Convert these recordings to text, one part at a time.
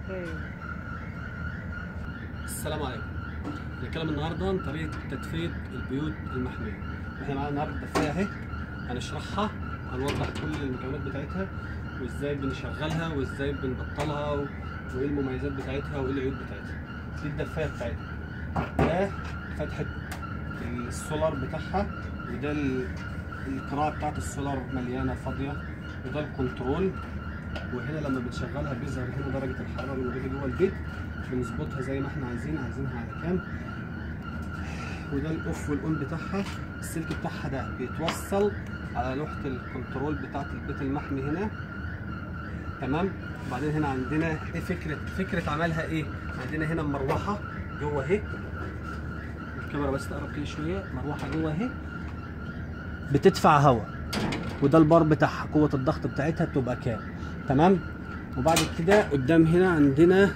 السلام عليكم هنتكلم النهارده عن طريقه تدفئه البيوت المحميه احنا معانا النهارده الدفايه اهي هنشرحها وهنوضح كل المكونات بتاعتها وازاي بنشغلها وازاي بنبطلها و- وايه المميزات بتاعتها وايه العيوب بتاعتها دي الدفايه بتاعتها ده فتحه السولار بتاعها وده ال- القراءه بتاعت السولار مليانه فاضيه وده الكنترول وهنا لما بنشغلها بيظهر هنا درجه الحراره اللي موجوده جوه البيت بنظبطها زي ما احنا عايزين عايزينها على كام وده الاوف والاون بتاعها السلك بتاعها ده بيتوصل على لوحه الكنترول بتاعه البيت المحمي هنا تمام وبعدين هنا عندنا ايه فكره فكره عملها ايه عندنا هنا مروحه جوه اهي الكاميرا بس تقرب كده شويه مروحه جوه اهي بتدفع هواء وده البار بتاعها قوه الضغط بتاعتها بتبقى كام تمام وبعد كده قدام هنا عندنا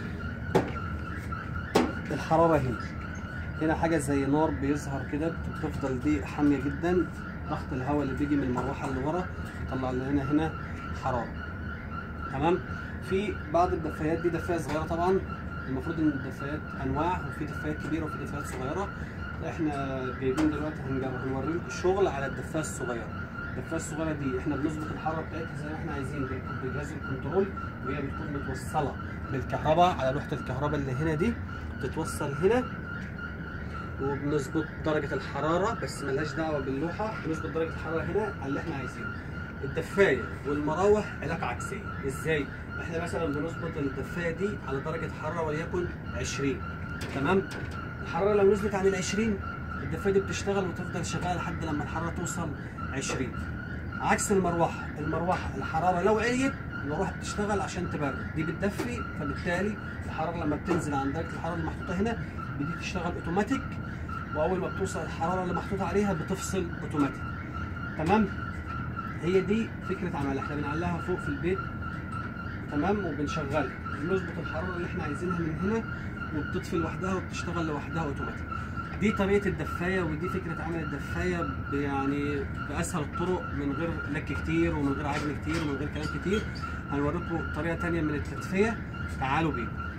الحراره هنا هنا حاجه زي نار بيظهر كده بتفضل دي حاميه جدا ضغط الهواء اللي بيجي من المروحه اللي ورا يطلع لنا هنا حراره تمام في بعض الدفايات دي دفايه صغيره طبعا المفروض ان الدفايات انواع وفي دفايات كبيره وفي دفايات صغيره احنا جايبين دلوقتي هنجرب هنوري لكم الشغل على الدفايه الصغيره الدفايه الصغيره دي احنا بنظبط الحراره بتاعتها زي ما احنا عايزين بال- بجهاز الكنترول وهي بتكون متوصله بالكهرباء على لوحه الكهرباء اللي هنا دي بتتوصل هنا وبنظبط درجة الحرارة بس ملهاش دعوة باللوحة بنظبط درجة الحرارة هنا على اللي احنا عايزينه الدفاية والمراوح علاقة عكسية ازاي؟ احنا مثلا بنظبط الدفاية دي على درجة حرارة وليكن 20 تمام؟ الحرارة لو نزلت عن ال 20 الدفاية دي بتشتغل وتفضل شغالة لحد لما الحرارة توصل 20 عكس المروحة المروحة الحرارة لو عليت المروحة بتشتغل عشان تبرد دي بتدفي فبالتالي الحرارة لما بتنزل عن درجة الحرارة اللي محطوطة هنا دي تشتغل اوتوماتيك واول ما بتوصل الحراره اللي محطوطه عليها بتفصل اوتوماتيك تمام هي دي فكره عملها احنا بنعلقها فوق في البيت تمام وبنشغلها بنظبط الحراره اللي احنا عايزينها من هنا وبتطفي لوحدها وبتشتغل لوحدها اوتوماتيك دي طريقه الدفايه ودي فكره عمل الدفايه ب- يعني باسهل الطرق من غير لك كتير ومن غير عجن كتير ومن غير كلام كتير هنوريكم طريقه تانية من التدفئه تعالوا بينا